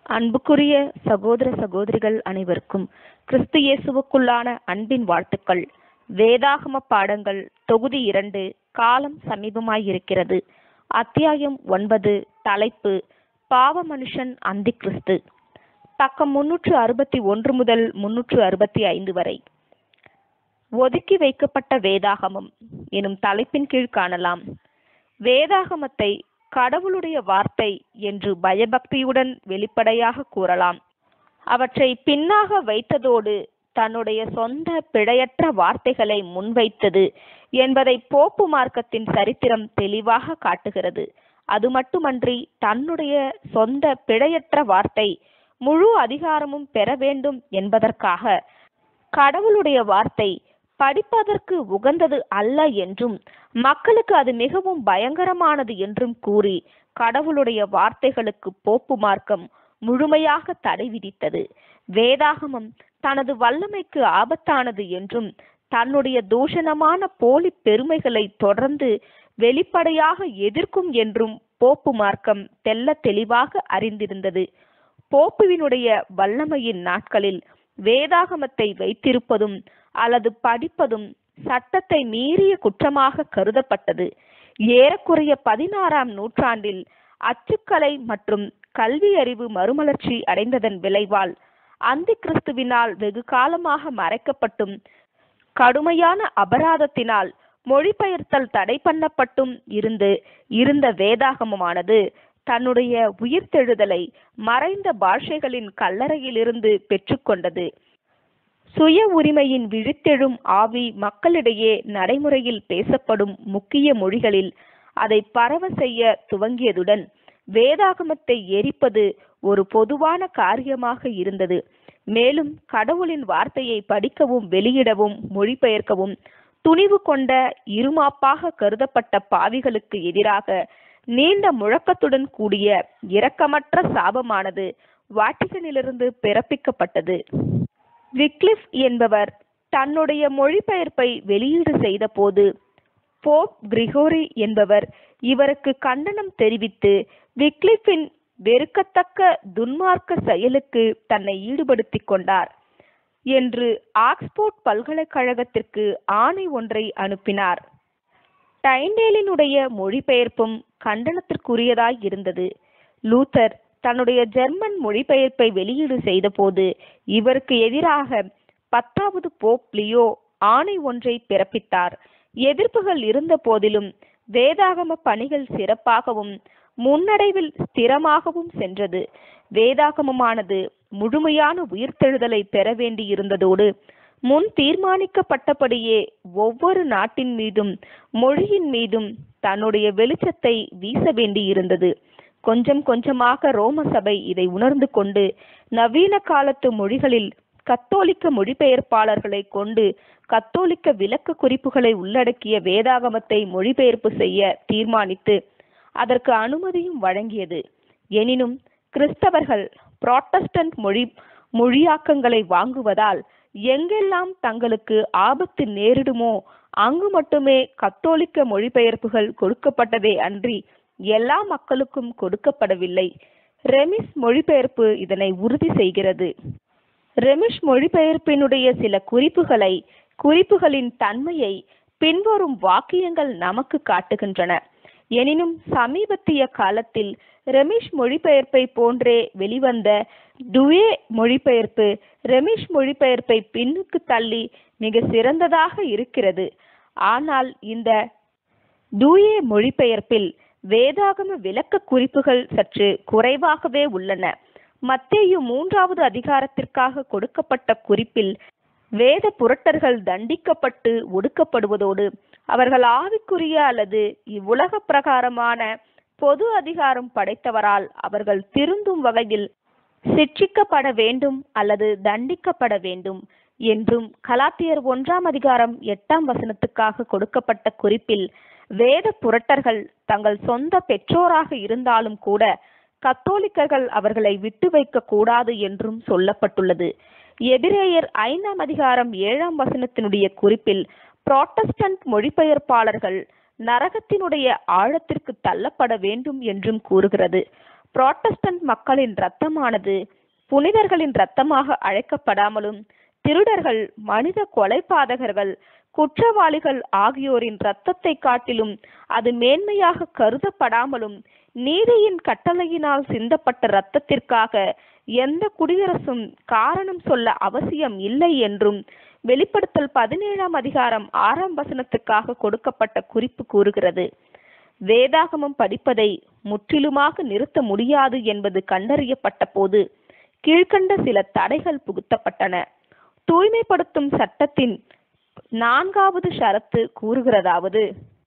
அன்புக்குரிய சகோதர சகோதரிகள் அனைவருக்கும் கிறிஸ்து இயேசுவுக்குள்ளான அன்பின் வாழ்த்துக்கள் வேதாகம பாடங்கள் தொகுதி இரண்டு காலம் சமீபமாயிருக்கிறது அத்தியாயம் ஒன்பது தலைப்பு பாவ மனுஷன் அந்தி கிறிஸ்து பக்கம் முன்னூற்று அறுபத்தி ஒன்று முதல் முன்னூற்று அறுபத்தி ஐந்து வரை ஒதுக்கி வைக்கப்பட்ட வேதாகமம் எனும் தலைப்பின் கீழ் காணலாம் வேதாகமத்தை கடவுளுடைய வார்த்தை என்று பயபக்தியுடன் வெளிப்படையாக கூறலாம் அவற்றை பின்னாக வைத்ததோடு தன்னுடைய சொந்த பிழையற்ற வார்த்தைகளை முன்வைத்தது என்பதை போப்பு மார்க்கத்தின் சரித்திரம் தெளிவாக காட்டுகிறது அது மட்டுமன்றி தன்னுடைய சொந்த பிழையற்ற வார்த்தை முழு அதிகாரமும் பெற வேண்டும் என்பதற்காக கடவுளுடைய வார்த்தை படிப்பதற்கு உகந்தது அல்ல என்றும் மக்களுக்கு அது மிகவும் பயங்கரமானது என்றும் கூறி கடவுளுடைய வார்த்தைகளுக்கு போப்பு மார்க்கம் முழுமையாக தடை விதித்தது வேதாகமம் தனது வல்லமைக்கு ஆபத்தானது என்றும் தன்னுடைய தூஷணமான போலி பெருமைகளை தொடர்ந்து வெளிப்படையாக எதிர்க்கும் என்றும் போப்பு மார்க்கம் தெல்ல தெளிவாக அறிந்திருந்தது போப்புவினுடைய வல்லமையின் நாட்களில் வேதாகமத்தை வைத்திருப்பதும் அல்லது படிப்பதும் சட்டத்தை மீறிய குற்றமாக கருதப்பட்டது ஏறக்குறைய பதினாறாம் நூற்றாண்டில் அச்சுக்கலை மற்றும் கல்வி அறிவு மறுமலர்ச்சி அடைந்ததன் விளைவால் அந்தி கிறிஸ்துவினால் வெகு காலமாக மறைக்கப்பட்டும் கடுமையான அபராதத்தினால் மொழிபெயர்த்தல் தடை பண்ணப்பட்டும் இருந்து இருந்த வேதாகமமானது தன்னுடைய உயிர்த்தெழுதலை மறைந்த பாஷைகளின் கல்லறையிலிருந்து பெற்றுக்கொண்டது சுய உரிமையின் விழித்தெழும் ஆவி மக்களிடையே நடைமுறையில் பேசப்படும் முக்கிய மொழிகளில் அதை பரவ செய்ய துவங்கியதுடன் வேதாகமத்தை எரிப்பது ஒரு பொதுவான காரியமாக இருந்தது மேலும் கடவுளின் வார்த்தையை படிக்கவும் வெளியிடவும் மொழிபெயர்க்கவும் துணிவு கொண்ட இருமாப்பாக கருதப்பட்ட பாவிகளுக்கு எதிராக நீண்ட முழக்கத்துடன் கூடிய இரக்கமற்ற சாபமானது வாட்டிகனிலிருந்து பிறப்பிக்கப்பட்டது விக்லிஃப் என்பவர் தன்னுடைய மொழிபெயர்ப்பை வெளியீடு செய்த போது போப் கிரிகோரி என்பவர் இவருக்கு கண்டனம் தெரிவித்து விக்லிஃபின் வெறுக்கத்தக்க துன்மார்க்க செயலுக்கு தன்னை ஈடுபடுத்திக் கொண்டார் என்று ஆக்ஸ்போர்ட் பல்கலைக்கழகத்திற்கு ஆணை ஒன்றை அனுப்பினார் டைண்டேலினுடைய மொழிபெயர்ப்பும் கண்டனத்திற்குரியதாய் இருந்தது லூத்தர் தன்னுடைய ஜெர்மன் மொழிபெயர்ப்பை வெளியீடு செய்தபோது இவருக்கு எதிராக பத்தாவது போப் லியோ ஆணை ஒன்றை பிறப்பித்தார் எதிர்ப்புகள் இருந்த போதிலும் வேதாகம பணிகள் சிறப்பாகவும் முன்னடைவில் ஸ்திரமாகவும் சென்றது வேதாகமமானது முழுமையான உயிர்த்தெழுதலை பெற வேண்டியிருந்ததோடு முன் தீர்மானிக்கப்பட்டபடியே ஒவ்வொரு நாட்டின் மீதும் மொழியின் மீதும் தன்னுடைய வெளிச்சத்தை வீச வேண்டியிருந்தது கொஞ்சம் கொஞ்சமாக ரோம சபை இதை உணர்ந்து கொண்டு நவீன காலத்து மொழிகளில் கத்தோலிக்க மொழிபெயர்ப்பாளர்களை கொண்டு கத்தோலிக்க விளக்க குறிப்புகளை உள்ளடக்கிய வேதாகமத்தை மொழிபெயர்ப்பு செய்ய தீர்மானித்து அதற்கு அனுமதியும் வழங்கியது எனினும் கிறிஸ்தவர்கள் புராட்டஸ்டன்ட் மொழி மொழியாக்கங்களை வாங்குவதால் எங்கெல்லாம் தங்களுக்கு ஆபத்து நேரிடுமோ அங்கு மட்டுமே கத்தோலிக்க மொழிபெயர்ப்புகள் கொடுக்கப்பட்டதே அன்றி எல்லா மக்களுக்கும் கொடுக்கப்படவில்லை ரெமிஸ் மொழிபெயர்ப்பு இதனை உறுதி செய்கிறது ரெமிஷ் மொழிபெயர்ப்பினுடைய சில குறிப்புகளை குறிப்புகளின் தன்மையை பின்வரும் வாக்கியங்கள் நமக்கு காட்டுகின்றன எனினும் சமீபத்திய காலத்தில் ரெமிஷ் மொழிபெயர்ப்பை போன்றே வெளிவந்த டுவே மொழிபெயர்ப்பு ரெமிஷ் மொழிபெயர்ப்பை பின்னுக்கு தள்ளி மிக சிறந்ததாக இருக்கிறது ஆனால் இந்த டூயே மொழிபெயர்ப்பில் வேதாகம விளக்க குறிப்புகள் சற்று குறைவாகவே உள்ளன மத்தேயு மூன்றாவது அதிகாரத்திற்காக கொடுக்கப்பட்ட குறிப்பில் வேத புரட்டர்கள் தண்டிக்கப்பட்டு ஒடுக்கப்படுவதோடு அவர்கள் ஆவிக்குரிய அல்லது இவ்வுலக பிரகாரமான பொது அதிகாரம் படைத்தவரால் அவர்கள் திருந்தும் வகையில் சிட்சிக்கப்பட வேண்டும் அல்லது தண்டிக்கப்பட வேண்டும் என்றும் கலாத்தியர் ஒன்றாம் அதிகாரம் எட்டாம் வசனத்துக்காக கொடுக்கப்பட்ட குறிப்பில் வேத புரட்டர்கள் தங்கள் சொந்த பெற்றோராக இருந்தாலும் கூட கத்தோலிக்கர்கள் அவர்களை விட்டு வைக்க கூடாது என்றும் சொல்லப்பட்டுள்ளது எபிரேயர் ஐந்தாம் அதிகாரம் ஏழாம் வசனத்தினுடைய குறிப்பில் புராட்டஸ்டன்ட் மொழிபெயர்ப்பாளர்கள் நரகத்தினுடைய ஆழத்திற்கு தள்ளப்பட வேண்டும் என்றும் கூறுகிறது புராட்டஸ்டன்ட் மக்களின் இரத்தமானது புனிதர்களின் இரத்தமாக அழைக்கப்படாமலும் திருடர்கள் மனித கொலைபாதகர்கள் குற்றவாளிகள் ஆகியோரின் இரத்தத்தை காட்டிலும் அது மேன்மையாக கருதப்படாமலும் நீதியின் கட்டளையினால் சிந்தப்பட்ட இரத்தத்திற்காக எந்த குடியரசும் காரணம் சொல்ல அவசியம் இல்லை என்றும் வெளிப்படுத்தல் பதினேழாம் அதிகாரம் ஆறாம் வசனத்துக்காக கொடுக்கப்பட்ட குறிப்பு கூறுகிறது வேதாகமம் படிப்பதை முற்றிலுமாக நிறுத்த முடியாது என்பது கண்டறியப்பட்ட போது கீழ்கண்ட சில தடைகள் புகுத்தப்பட்டன தூய்மைப்படுத்தும் சட்டத்தின் நான்காவது ஷரத்து கூறுகிறதாவது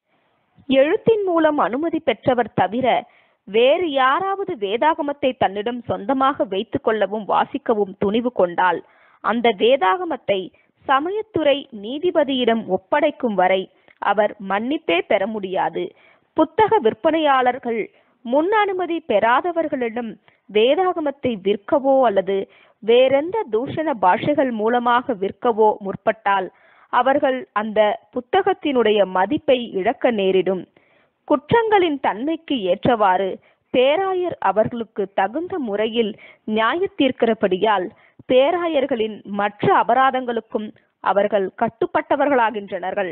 எழுத்தின் மூலம் அனுமதி பெற்றவர் தவிர வேறு யாராவது வேதாகமத்தை தன்னிடம் சொந்தமாக வைத்துக் கொள்ளவும் வாசிக்கவும் துணிவு கொண்டால் அந்த வேதாகமத்தை சமயத்துறை நீதிபதியிடம் ஒப்படைக்கும் வரை அவர் மன்னிப்பே பெற முடியாது புத்தக விற்பனையாளர்கள் முன் அனுமதி பெறாதவர்களிடம் வேதாகமத்தை விற்கவோ அல்லது வேறெந்த தூஷண பாஷைகள் மூலமாக விற்கவோ முற்பட்டால் அவர்கள் அந்த புத்தகத்தினுடைய மதிப்பை இழக்க நேரிடும் குற்றங்களின் தன்மைக்கு ஏற்றவாறு பேராயர் அவர்களுக்கு தகுந்த முறையில் நியாய தீர்க்கிறபடியால் பேராயர்களின் மற்ற அபராதங்களுக்கும் அவர்கள் கட்டுப்பட்டவர்களாகின்றனர்கள்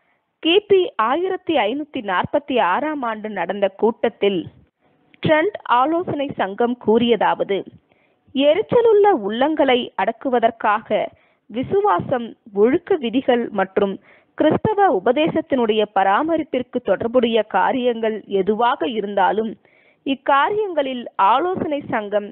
கிபி ஆயிரத்தி ஐநூத்தி நாற்பத்தி ஆறாம் ஆண்டு நடந்த கூட்டத்தில் ட்ரெண்ட் ஆலோசனை சங்கம் கூறியதாவது எரிச்சலுள்ள உள்ளங்களை அடக்குவதற்காக விசுவாசம் ஒழுக்க விதிகள் மற்றும் கிறிஸ்தவ உபதேசத்தினுடைய பராமரிப்பிற்கு தொடர்புடைய காரியங்கள் எதுவாக இருந்தாலும் இக்காரியங்களில் ஆலோசனை சங்கம்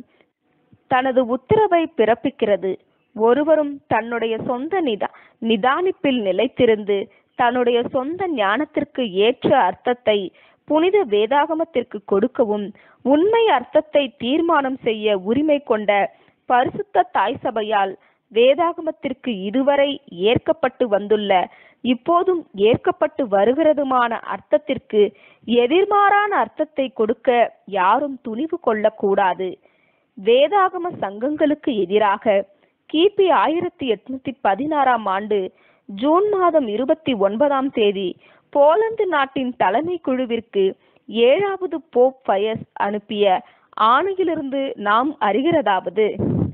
தனது உத்தரவை பிறப்பிக்கிறது ஒருவரும் தன்னுடைய சொந்த நிதா நிதானிப்பில் நிலைத்திருந்து தன்னுடைய சொந்த ஞானத்திற்கு ஏற்ற அர்த்தத்தை புனித வேதாகமத்திற்கு கொடுக்கவும் உண்மை அர்த்தத்தை தீர்மானம் செய்ய உரிமை கொண்ட பரிசுத்த தாய் சபையால் வேதாகமத்திற்கு இதுவரை ஏற்கப்பட்டு வந்துள்ள இப்போதும் ஏற்கப்பட்டு வருகிறதுமான அர்த்தத்திற்கு எதிர்மாறான அர்த்தத்தை கொடுக்க யாரும் துணிவு கொள்ளக்கூடாது வேதாகம சங்கங்களுக்கு எதிராக கிபி ஆயிரத்தி எட்நூத்தி பதினாறாம் ஆண்டு ஜூன் மாதம் இருபத்தி ஒன்பதாம் தேதி போலந்து நாட்டின் தலைமை குழுவிற்கு ஏழாவது போப் பயஸ் அனுப்பிய ஆணையிலிருந்து நாம் அறிகிறதாவது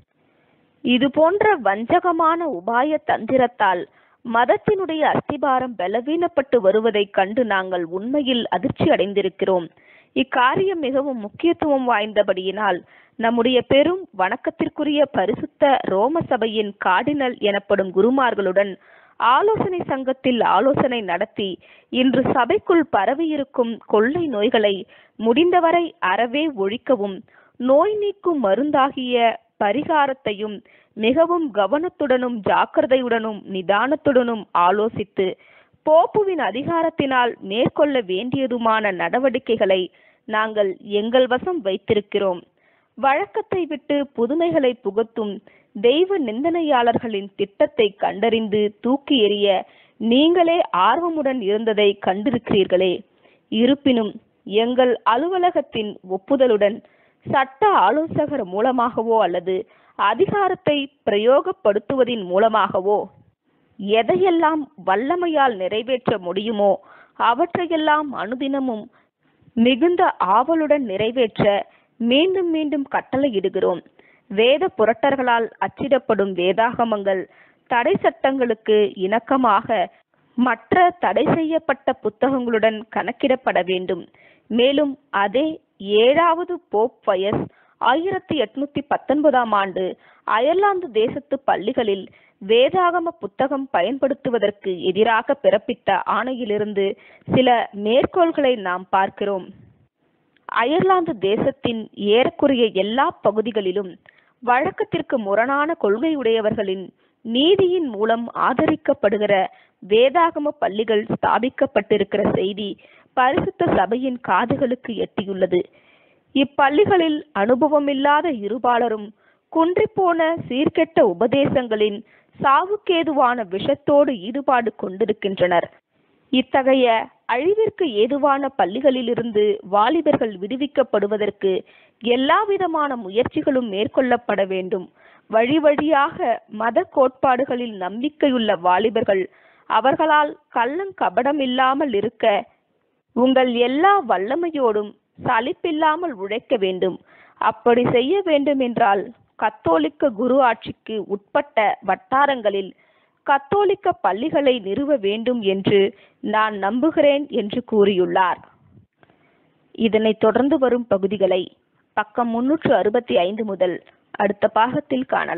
இது போன்ற வஞ்சகமான உபாய தந்திரத்தால் மதத்தினுடைய அஸ்திபாரம் பலவீனப்பட்டு வருவதைக் கண்டு நாங்கள் உண்மையில் அதிர்ச்சி அடைந்திருக்கிறோம் இக்காரியம் மிகவும் முக்கியத்துவம் வாய்ந்தபடியினால் நம்முடைய பெரும் வணக்கத்திற்குரிய பரிசுத்த ரோம சபையின் கார்டினல் எனப்படும் குருமார்களுடன் ஆலோசனை சங்கத்தில் ஆலோசனை நடத்தி இன்று சபைக்குள் பரவியிருக்கும் கொள்ளை நோய்களை முடிந்தவரை அறவே ஒழிக்கவும் நோய் நீக்கும் மருந்தாகிய பரிகாரத்தையும் மிகவும் கவனத்துடனும் ஜாக்கிரதையுடனும் நிதானத்துடனும் ஆலோசித்து போப்புவின் அதிகாரத்தினால் மேற்கொள்ள வேண்டியதுமான நடவடிக்கைகளை நாங்கள் எங்கள் வசம் வைத்திருக்கிறோம் வழக்கத்தை விட்டு புதுமைகளை புகுத்தும் தெய்வ நிந்தனையாளர்களின் திட்டத்தை கண்டறிந்து தூக்கி எறிய நீங்களே ஆர்வமுடன் இருந்ததை கண்டிருக்கிறீர்களே இருப்பினும் எங்கள் அலுவலகத்தின் ஒப்புதலுடன் சட்ட ஆலோசகர் மூலமாகவோ அல்லது அதிகாரத்தை பிரயோகப்படுத்துவதின் மூலமாகவோ எதையெல்லாம் வல்லமையால் நிறைவேற்ற முடியுமோ அவற்றையெல்லாம் அனுதினமும் மிகுந்த ஆவலுடன் நிறைவேற்ற மீண்டும் மீண்டும் கட்டளையிடுகிறோம் வேத புரட்டர்களால் அச்சிடப்படும் வேதாகமங்கள் தடை சட்டங்களுக்கு இணக்கமாக மற்ற தடை செய்யப்பட்ட புத்தகங்களுடன் கணக்கிடப்பட வேண்டும் மேலும் அதே ஏழாவது போப் பயஸ் ஆயிரத்தி எட்நூத்தி பத்தொன்பதாம் ஆண்டு அயர்லாந்து தேசத்து பள்ளிகளில் வேதாகம புத்தகம் பயன்படுத்துவதற்கு எதிராக பிறப்பித்த ஆணையிலிருந்து சில மேற்கோள்களை நாம் பார்க்கிறோம் அயர்லாந்து தேசத்தின் ஏறக்குறைய எல்லா பகுதிகளிலும் வழக்கத்திற்கு முரணான கொள்கையுடையவர்களின் நீதியின் மூலம் ஆதரிக்கப்படுகிற வேதாகம பள்ளிகள் ஸ்தாபிக்கப்பட்டிருக்கிற செய்தி பரிசுத்த சபையின் காதுகளுக்கு எட்டியுள்ளது இப்பள்ளிகளில் அனுபவமில்லாத இருபாலரும் குன்றிப்போன சீர்கெட்ட உபதேசங்களின் சாவுக்கேதுவான விஷத்தோடு ஈடுபாடு கொண்டிருக்கின்றனர் இத்தகைய அழிவிற்கு ஏதுவான பள்ளிகளிலிருந்து வாலிபர்கள் விடுவிக்கப்படுவதற்கு எல்லாவிதமான முயற்சிகளும் மேற்கொள்ளப்பட வேண்டும் வழி வழியாக மத கோட்பாடுகளில் நம்பிக்கையுள்ள வாலிபர்கள் அவர்களால் கள்ளங்கபடம் இல்லாமல் இருக்க உங்கள் எல்லா வல்லமையோடும் சலிப்பில்லாமல் உழைக்க வேண்டும் அப்படி செய்ய வேண்டுமென்றால் கத்தோலிக்க குரு ஆட்சிக்கு உட்பட்ட வட்டாரங்களில் கத்தோலிக்க பள்ளிகளை நிறுவ வேண்டும் என்று நான் நம்புகிறேன் என்று கூறியுள்ளார் இதனைத் தொடர்ந்து வரும் பகுதிகளை பக்கம் முன்னூற்று அறுபத்தி ஐந்து முதல் அடுத்த பாகத்தில் காணலாம்